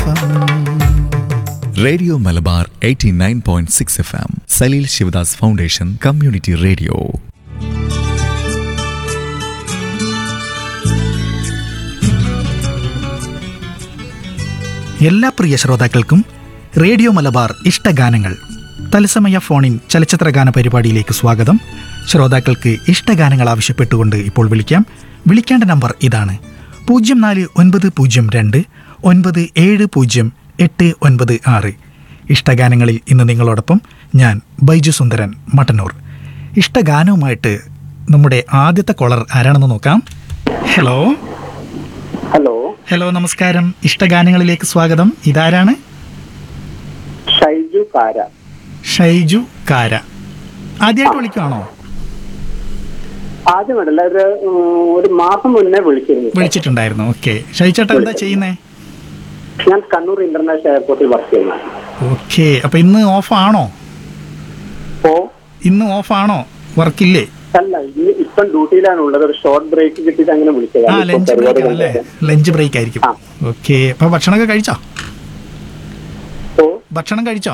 Radio Malabar 89.6 point six F M Saleel Sivadas foundation community radio എല്ലാ പ്രിയ ശ്രോതാക്കൾക്കും റേഡിയോ മലബാർ ഇഷ്ടഗാനങ്ങൾ തത്സമയ ഫോണിൻ ചലച്ചിത്രഗാന പരിപാടിയിലേക്ക് സ്വാഗതം ശ്രോതാക്കൾക്ക് ഇഷ്ടഗാനങ്ങൾ ആവശ്യപ്പെട്ടുകൊണ്ട് ഇപ്പോൾ വിളിക്കാം വിളിക്കേണ്ട നമ്പർ ഇതാണ് പൂജ്യം നാല് ഒൻപത് പൂജ്യം രണ്ട് ഒൻപത് ഏഴ് പൂജ്യം എട്ട് ഒൻപത് ആറ് ഇഷ്ടഗാനങ്ങളിൽ ഇന്ന് നിങ്ങളോടൊപ്പം ഞാൻ ബൈജു സുന്ദരൻ മട്ടന്നൂർ ഇഷ്ടഗാനവുമായിട്ട് നമ്മുടെ ആദ്യത്തെ കോളർ ആരാണെന്ന് നോക്കാം ഹലോ ഹലോ ഹലോ നമസ്കാരം ഇഷ്ടഗാനങ്ങളിലേക്ക് സ്വാഗതം ഇതാരാണ് ഷൈജു കാര ഷൈജു കാര ആദ്യമായിട്ട് വിളിക്കുവാണോ ആദ്യമല്ല ഒരു ഉം, ഒരു മാസം മുന്നേ വിളിച്ചിരുന്നു വിളിച്ചിട്ടുണ്ടായിരുന്നു ഓക്കെ ഷൈചേട്ടൻ എന്താ ചെയ്യുന്നേ ഞാൻ കണ്ണൂർ ഇന്റർനാഷണൽ എയർപോർട്ടിൽ വർക്ക് ചെയ്യുന്നു ഓക്കെ അപ്പൊ ഇന്ന് ഓഫ് ആണോ അപ്പോ ഇന്ന് ഓഫ് ആണോ വർക്കില്ലേ അല്ല ഇന്ന് ഇപ്പം ഡ്യൂട്ടിയിലാണ് ഉള്ളത് ഒരു ഷോർട്ട് ബ്രേക്ക് കിട്ടിയിട്ട് അങ്ങനെ ആ വിളിച്ചതാണ് ഇപ്പൊ ലഞ്ച് ബ്രേക്ക് പരിപാടി ആണല്ലേ കഴിഞ്ഞിട്ട്. ലഞ്ച് ബ്രേക്ക് ആയിരിക്കും ആ. ഓക്കെ അപ്പൊ ഭക്ഷണമൊക്കെ കഴിച്ചോ അപ്പോ ഭക്ഷണം കഴിച്ചോ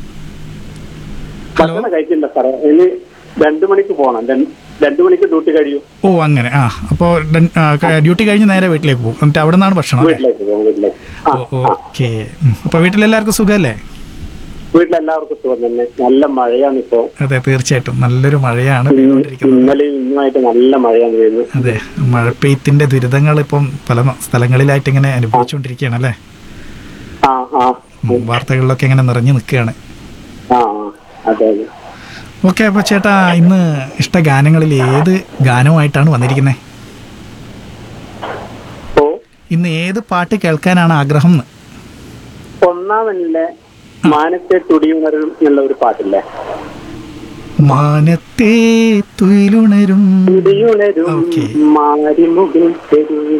ഹലോ ഭക്ഷണം കഴിച്ചില്ല സാറേ ഇനി രണ്ടു മണിക്ക് പോകണം രണ്ട് രണ്ടു മണിക്ക് ഡ്യൂട്ടി കഴിയും ഓ അങ്ങനെ ആ അപ്പോൾ ഡ്യൂട്ടി കഴിഞ്ഞ് നേരെ വീട്ടിലേക്ക് പോകും എന്നിട്ട് അവിടെ നിന്നാണ് ഭക്ഷണം അല്ലേ വീട്ടിലേക്ക് പോകും വീട്ടിലേക്ക് ആ ആ. ഓക്കെ അപ്പൊ വീട്ടിലെല്ലാവർക്കും സുഖമല്ലേ വീട്ടിലെല്ലാവർക്കും സുഖം തന്നെ നല്ല മഴയാണ് ഇപ്പോ അതെ തീർച്ചയായിട്ടും നല്ലൊരു മഴയാണ് ഇന്ന് പെയ്തുകൊണ്ടിരിക്കുന്നത് ഇന്നലെയും ഇന്നുമായിട്ട് നല്ല മഴയാണ് പെയ്യുന്നത് അതെ മഴപ്പെയ്ത്തിന്റെ ദുരിതങ്ങൾ ഇപ്പം പല ന- സ്ഥലങ്ങളിലായിട്ട് ഇങ്ങനെ അനുഭവിച്ചുകൊണ്ടിരിക്കുകയാണ് അല്ലേ ആ ആ ഉം, വാർത്തകളിലൊക്കെ ഇങ്ങനെ നിറഞ്ഞു നിൽക്കുകയാണ് ആ ആ അതെ അതെ ഓക്കെ അപ്പൊ ചേട്ടാ ഇന്ന് ഇഷ്ട ഗാനങ്ങളിൽ ഏത് ഗാനവുമായിട്ടാണ് വന്നിരിക്കുന്നത് അപ്പോ ഇന്ന് ഏത് പാട്ട് കേൾക്കാനാണ് ആഗ്രഹം എന്ന് ഒന്നാമനിലെ മാനത്തെ തുടിയുണരും എന്നുള്ള ഒരു പാട്ടില്ലേ മാനത്തെ തുയിലുണരും തുടിയുണരും ഓക്കേ. മാരിമുകിൽ തെരുവിൽ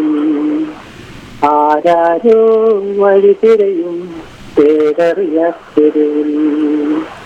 ആരാരോ വഴി തിരയും പേരറിയ തെരുവിൽ